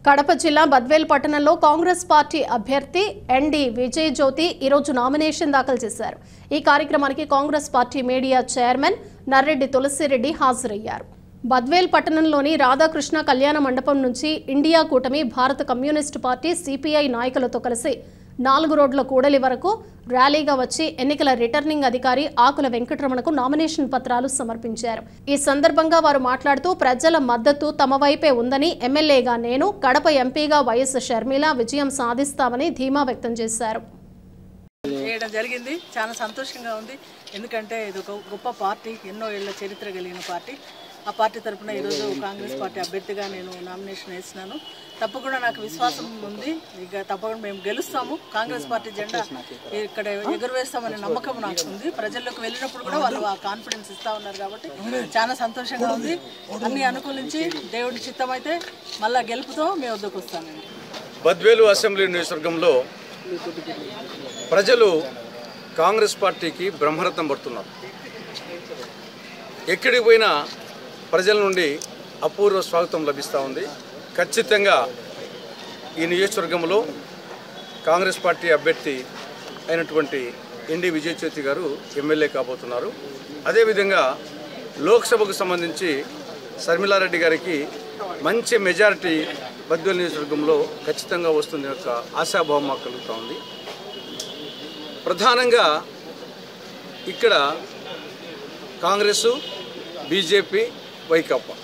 కడప జిల్లా బద్వేల్ పట్టణంలో కాంగ్రెస్ పార్టీ అభ్యర్థి ఎన్డి విజయ్ జ్యోతి ఈరోజు నామినేషన్ దాఖలు చేశారు ఈ కార్యక్రమానికి Congress party media chairman Narreddy Tulasireddy హాజరయ్యారు బద్వేల్ పట్టణంలోని రాధాకృష్ణ కళ్యాణ మండపం నుంచి ఇండియా కూటమి భారత కమ్యూనిస్టు పార్టీ సిపిఐ నాయకులతో కలిసి నాలుగు రోడ్ల కూడలి వరకు ర్యాలీగా వచ్చి ఎన్నికల రిటర్నింగ్ అధికారి ఆకుల వెంకటరమణకు నామినేషన్ పత్రాలు సమర్పించారు ఈ సందర్భంగా వారు మాట్లాడుతూ ప్రజల మద్దతు తమ వైపే ఉందని ఎమ్మెల్యేగా నేను కడప ఎంపీగా వైఎస్ షర్మిల విజయం సాధిస్తామని ధీమా వ్యక్తం చేశారు చేయడం జరిగింది చాలా సంతోషంగా ఉంది ఎందుకంటే ఇది ఒక గొప్ప పార్టీ ఎన్నో ఏళ్ల చరిత్ర కలిగిన పార్టీ ఆ పార్టీ తరఫున ఈరోజు కాంగ్రెస్ పార్టీ అభ్యర్థిగా నేను నామినేషన్ వేసినాను తప్పకుండా నాకు విశ్వాసం ఉంది ఇక తప్పకుండా మేము గెలుస్తాము కాంగ్రెస్ పార్టీ జెండా ఇక్కడ ఎగురవేస్తామనే నమ్మకం నాకు ఉంది ప్రజల్లోకి వెళ్ళినప్పుడు కూడా వాళ్ళు ఆ కాన్ఫిడెన్స్ ఇస్తా ఉన్నారు కాబట్టి చాలా సంతోషంగా ఉంది అన్ని అనుకూలించి దేవుడి చిత్తం అయితే మళ్ళా గెలుపుతో మీ వద్దకు వస్తానండి బద్వేలు అసెంబ్లీ నియోజకవర్గంలో ప్రజలు కాంగ్రెస్ పార్టీకి బ్రహ్మరథం పడుతున్నారు ఎక్కడికి పోయినా ప్రజల నుండి అపూర్వ స్వాగతం లభిస్తూ ఉంది ఖచ్చితంగా ఈ నియోజకవర్గంలో కాంగ్రెస్ పార్టీ అభ్యర్థి అయినటువంటి ఎన్డి విజయ్ చౌతి గారు ఎమ్మెల్యే కాబోతున్నారు అదేవిధంగా లోక్సభకు సంబంధించి శర్మిలారెడ్డి గారికి మంచి మెజారిటీ బద్వేలు నియోజకవర్గంలో ఖచ్చితంగా వస్తుంది యొక్క ఆశాభావం మాకు కలుగుతూ ఉంది ప్రధానంగా ఇక్కడ కాంగ్రెసు బీజేపీ వైకాపా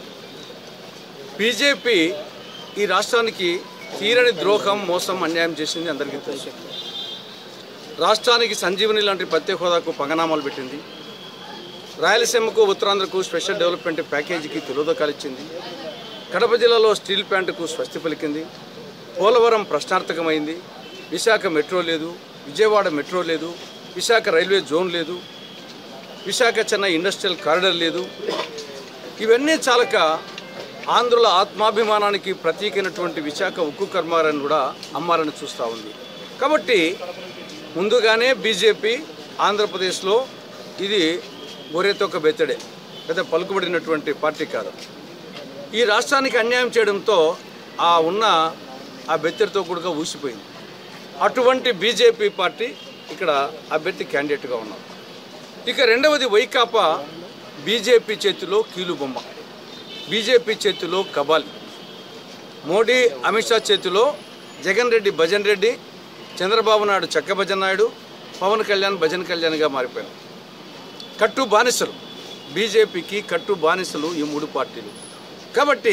బీజేపీ ఈ రాష్ట్రానికి తీరని ద్రోహం మోసం అన్యాయం చేసింది అందరికీ తెలుసు రాష్ట్రానికి సంజీవని లాంటి ప్రత్యేక హోదాకు పంగనామాలు పెట్టింది రాయలసీమకు ఉత్తరాంధ్రకు స్పెషల్ డెవలప్మెంట్ ప్యాకేజీకి తిలోదకాలు ఇచ్చింది కడప జిల్లాలో స్టీల్ ప్లాంట్కు స్వస్తి పలికింది పోలవరం ప్రశ్నార్థకమైంది విశాఖ మెట్రో లేదు విజయవాడ మెట్రో లేదు విశాఖ రైల్వే జోన్ లేదు విశాఖ చెన్నై ఇండస్ట్రియల్ కారిడర్ లేదు ఇవన్నీ చాలక ఆంధ్రుల ఆత్మాభిమానానికి ప్రతీకైనటువంటి విశాఖ ఉక్కు కర్మారాన్ని కూడా అమ్మాలని చూస్తూ ఉంది కాబట్టి ముందుగానే బీజేపీ ఆంధ్రప్రదేశ్లో ఇది గొర్రెతొక్క బెత్తడే పెద్ద పలుకుబడినటువంటి పార్టీ కాదు ఈ రాష్ట్రానికి అన్యాయం చేయడంతో ఆ ఉన్న ఆ బెత్తడితో కూడా ఊసిపోయింది అటువంటి బీజేపీ పార్టీ ఇక్కడ అభ్యర్థి క్యాండిడేట్గా ఉన్నారు ఇక రెండవది వైకాపా బీజేపీ చేతిలో కీలుబొమ్మ బీజేపీ చేతిలో కబాలి మోడీ అమిత్ షా చేతిలో జగన్ రెడ్డి భజన్ రెడ్డి చంద్రబాబు నాయుడు చక్క భజన్ నాయుడు పవన్ కళ్యాణ్ భజన్ కళ్యాణ్గా మారిపోయారు కట్టు బానిసలు బీజేపీకి కట్టు బానిసలు ఈ మూడు పార్టీలు కాబట్టి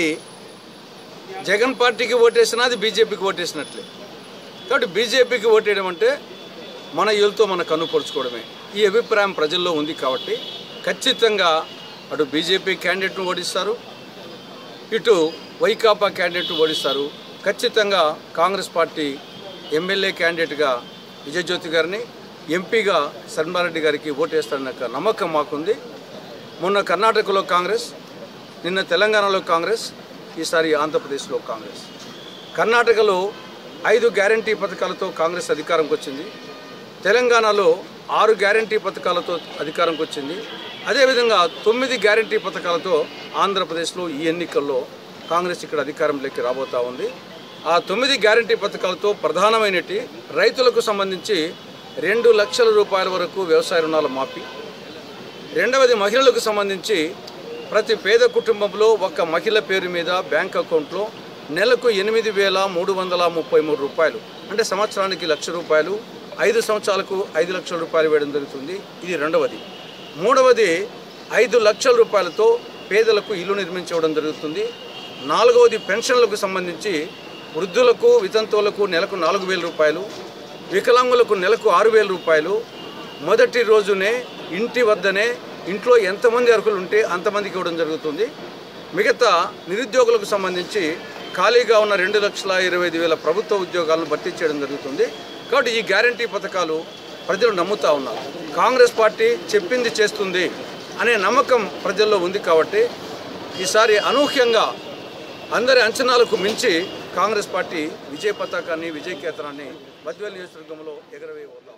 జగన్ పార్టీకి ఓటేసినా అది బీజేపీకి ఓటేసినట్లే కాబట్టి బీజేపీకి ఓటేయడం అంటే మన యులతో మన కన్నుపరుచుకోవడమే ఈ అభిప్రాయం ప్రజల్లో ఉంది కాబట్టి ఖచ్చితంగా అటు బీజేపీ క్యాండిడేట్ను ఓడిస్తారు ఇటు వైకాపా క్యాండిడేట్ను ఓడిస్తారు ఖచ్చితంగా కాంగ్రెస్ పార్టీ ఎమ్మెల్యే క్యాండిడేట్గా విజయజ్యోతి గారిని ఎంపీగా శర్మారెడ్డి గారికి ఓటేస్తారన్న ఒక నమ్మకం మాకుంది మొన్న కర్ణాటకలో కాంగ్రెస్ నిన్న తెలంగాణలో కాంగ్రెస్ ఈసారి ఆంధ్రప్రదేశ్లో కాంగ్రెస్ కర్ణాటకలో ఐదు గ్యారంటీ పథకాలతో కాంగ్రెస్ అధికారంకి వచ్చింది తెలంగాణలో ఆరు గ్యారంటీ పథకాలతో అధికారంకి వచ్చింది అదేవిధంగా తొమ్మిది గ్యారంటీ పథకాలతో ఆంధ్రప్రదేశ్లో ఈ ఎన్నికల్లో కాంగ్రెస్ ఇక్కడ అధికారంలోకి రాబోతా ఉంది ఆ తొమ్మిది గ్యారంటీ పథకాలతో ప్రధానమైనటి రైతులకు సంబంధించి రెండు లక్షల రూపాయల వరకు వ్యవసాయ రుణాల మాఫీ రెండవది మహిళలకు సంబంధించి ప్రతి పేద కుటుంబంలో ఒక మహిళ పేరు మీద బ్యాంక్ అకౌంట్లో నెలకు ఎనిమిది వేల మూడు వందల ముప్పై మూడు రూపాయలు అంటే సంవత్సరానికి లక్ష రూపాయలు ఐదు సంవత్సరాలకు ఐదు లక్షల రూపాయలు వేయడం జరుగుతుంది ఇది రెండవది మూడవది ఐదు లక్షల రూపాయలతో పేదలకు ఇల్లు నిర్మించడం జరుగుతుంది నాలుగవది పెన్షన్లకు సంబంధించి వృద్ధులకు వితంతువులకు నెలకు నాలుగు వేల రూపాయలు వికలాంగులకు నెలకు ఆరు వేల రూపాయలు మొదటి రోజునే ఇంటి వద్దనే ఇంట్లో ఎంతమంది అర్హులు ఉంటే అంతమందికి ఇవ్వడం జరుగుతుంది మిగతా నిరుద్యోగులకు సంబంధించి ఖాళీగా ఉన్న రెండు లక్షల ఇరవై ఐదు వేల ప్రభుత్వ ఉద్యోగాలను భర్తీ చేయడం జరుగుతుంది కాబట్టి ఈ గ్యారంటీ పథకాలు ప్రజలు నమ్ముతా ఉన్నారు కాంగ్రెస్ పార్టీ చెప్పింది చేస్తుంది అనే నమ్మకం ప్రజల్లో ఉంది కాబట్టి ఈసారి అనూహ్యంగా అందరి అంచనాలకు మించి కాంగ్రెస్ పార్టీ విజయ పతాకాన్ని విజయ కేతనాన్ని బద్వేల్ నియోజకవర్గంలో ఎగరవేయబోతాం